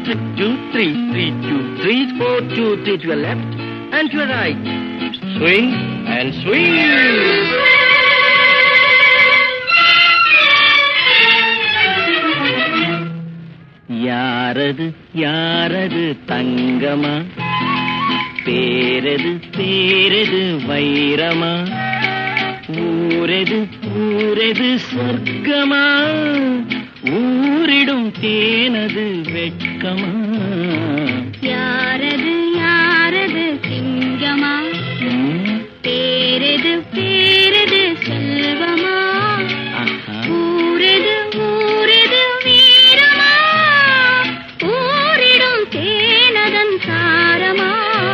two, three, three, two, three, four, two, three to your left and to your right. Swing and swing. யாரது யாரது தங்கமா பேரது பேரது வைரமா ஊரெது ஊரெது சொர்க்கமா ஊரிடும் தேனது வெட்கமா யாரது யாரது சிங்கமா ம், பேரது பேரது செல்வமா ஆஹா. ஊரது ஊரது வீரமா ஊரிடும் தேனதன் சாரமா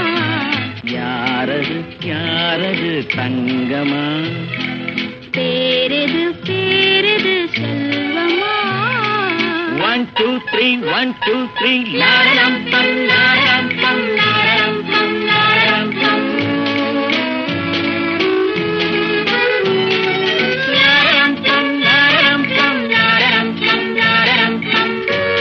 யாரது யாரது தங்கமா பேரது பேரது செல்வமா one two three one two three லாரம் பம் லாரம் பம் லாரம் பம் லாரம் பம் லாரம் பம் லாரம் பம் லாரம் பம் லாரம் பம்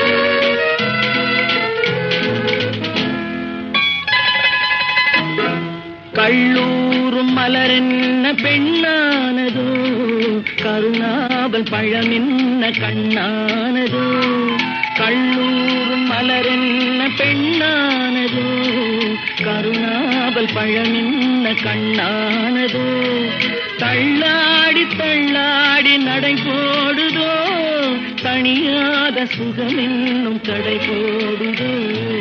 கள்ளூரும் மலரென்ன பெண்ணானதோ கருணாவல் பழமென்ன கண்ணானதோ கள்ளூரும் மலரென்ன பெண்ணானதோ கருணாவல் பழமென்ன கண்ணானதோ தள்ளாடி தள்ளாடி நடை போடுதோ தணியாத சுகமென்னும் கடை போடுதோ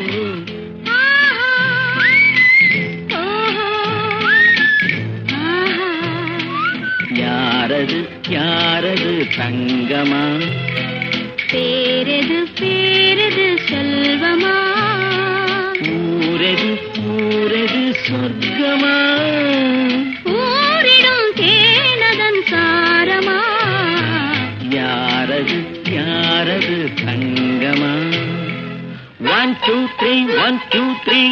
யாரது யாரது தங்கமா பேரது பேரது செல்வமா ஊரது ஊரது சொர்க்கமா ஊரிடும் தேனதன் சாரமா யாரது யாரது தங்கமா one two three one two three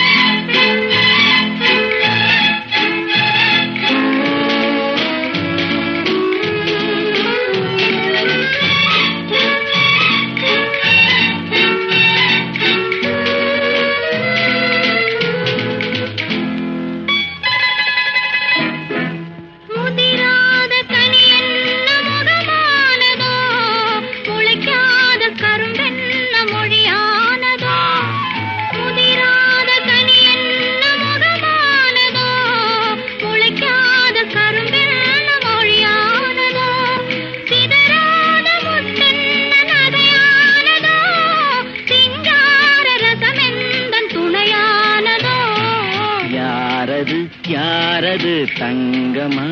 முதிராத கனி என்ன முகமானதோ முளைக்காத கரும்பென்ன மொழியானதோ முதிராத கனி என்ன முகமானதோ முளைக்காத கரும்பென்ன மொழியானதோ சிதறாத முத்தென்ன நகையானதோ சிங்கார ரசமெந்தன் துணையானதோ யாரது யாரது தங்கமா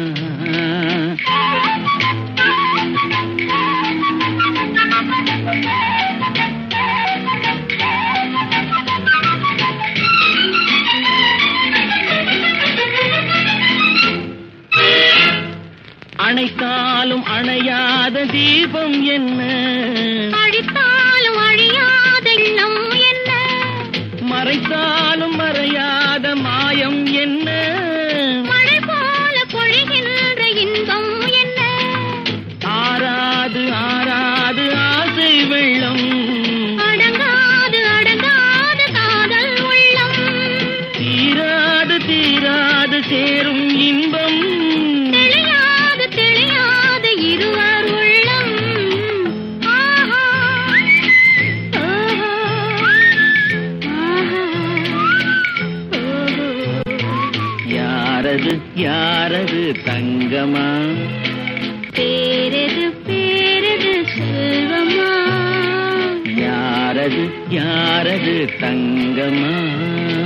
அணைத்தாலும் அணையாத தீபம் என்ன அழித்தாலும் அழியாத இல்லம் என்ன மறைத்தாலும் மறையாத மாயம் என்ன மழை போல பொழிகின்ற இன்பம் என்ன ஆறாது ஆறாது ஆசை வெள்ளம் அடங்காது அடங்காது காதல் உள்ளம் தீராது தீராது சேரும் இன்பம் தெளியாது தெளியாது இருவர் உள்ளம் ஆஹா ஓஹோ ஆஹா ஓஹோ யாரது யாரது தங்கமா பேரது பேரது செல்வமா யாரது யாரது தங்கமா